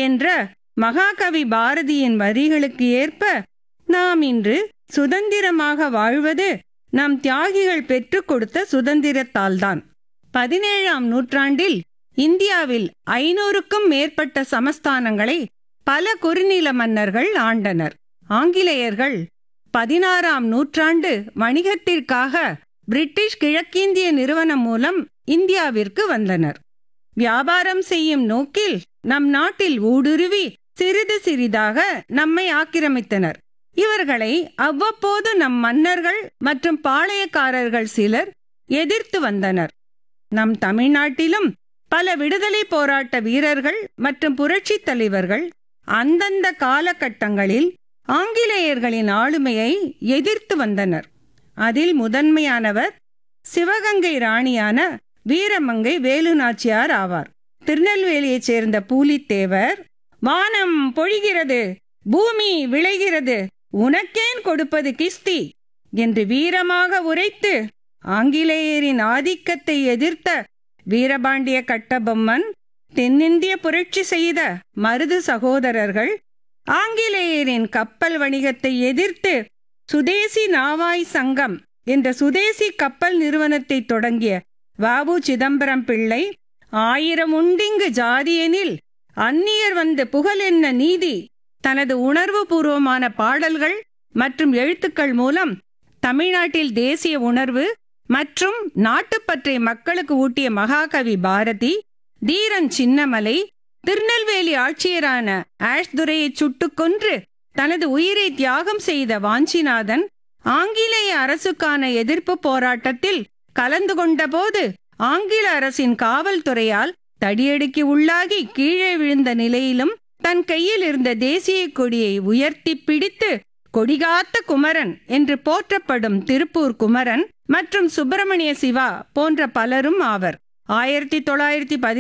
என்ற மகாகவி பாரதியின் வரிகளுக்கு ஏற்ப நாம் இன்று சுதந்திரமாக வாழ்வது நம் தியாகிகள் பெற்றுக் கொடுத்த சுதந்திரத்தால்தான் பதினேழாம் நூற்றாண்டில் இந்தியாவில் ஐநூறுக்கும் மேற்பட்ட சமஸ்தானங்களை பல குறுநில மன்னர்கள் ஆண்டனர் ஆங்கிலேயர்கள் பதினாறாம் நூற்றாண்டு வணிகத்திற்காக பிரிட்டிஷ் கிழக்கிந்திய நிறுவனம் மூலம் இந்தியாவிற்கு வந்தனர் வியாபாரம் செய்யும் நோக்கில் நம் நாட்டில் ஊடுருவி சிறிது சிறிதாக நம்மை ஆக்கிரமித்தனர் இவர்களை அவ்வப்போது நம் மன்னர்கள் மற்றும் பாளையக்காரர்கள் சிலர் எதிர்த்து வந்தனர் நம் தமிழ்நாட்டிலும் பல விடுதலை போராட்ட வீரர்கள் மற்றும் புரட்சித் தலைவர்கள் அந்தந்த காலகட்டங்களில் ஆங்கிலேயர்களின் ஆளுமையை எதிர்த்து வந்தனர் அதில் முதன்மையானவர் சிவகங்கை ராணியான வீரமங்கை வேலுநாச்சியார் ஆவார் திருநெல்வேலியைச் சேர்ந்த பூலித்தேவர் வானம் பொழிகிறது பூமி விளைகிறது உனக்கேன் கொடுப்பது கிஸ்தி என்று வீரமாக உரைத்து ஆங்கிலேயரின் ஆதிக்கத்தை எதிர்த்த வீரபாண்டிய கட்டபொம்மன் தென்னிந்திய புரட்சி செய்த மருது சகோதரர்கள் ஆங்கிலேயரின் கப்பல் வணிகத்தை எதிர்த்து சுதேசி நாவாய் சங்கம் என்ற சுதேசி கப்பல் நிறுவனத்தை தொடங்கிய வாவு சிதம்பரம் பிள்ளை ஆயிரம் உண்டிங்கு ஜாதியெனில் அந்நியர் வந்து புகழ் என்ன நீதி தனது உணர்வுபூர்வமான பாடல்கள் மற்றும் எழுத்துக்கள் மூலம் தமிழ்நாட்டில் தேசிய உணர்வு மற்றும் நாட்டுப்பற்றை மக்களுக்கு ஊட்டிய மகாகவி பாரதி தீரன் சின்னமலை திருநெல்வேலி ஆட்சியரான ஆஷ்துரையை சுட்டுக் கொன்று தனது உயிரை தியாகம் செய்த வாஞ்சிநாதன் ஆங்கிலேய அரசுக்கான எதிர்ப்பு போராட்டத்தில் கலந்து கொண்டபோது ஆங்கில அரசின் காவல்துறையால் தடியடிக்கு உள்ளாகி கீழே விழுந்த நிலையிலும் தன் கையில் இருந்த தேசிய கொடியை உயர்த்தி பிடித்து கொடிகாத்த குமரன் என்று போற்றப்படும் திருப்பூர் குமரன் மற்றும் சுப்பிரமணிய சிவா போன்ற பலரும் ஆவர் ஆயிரத்தி தொள்ளாயிரத்தி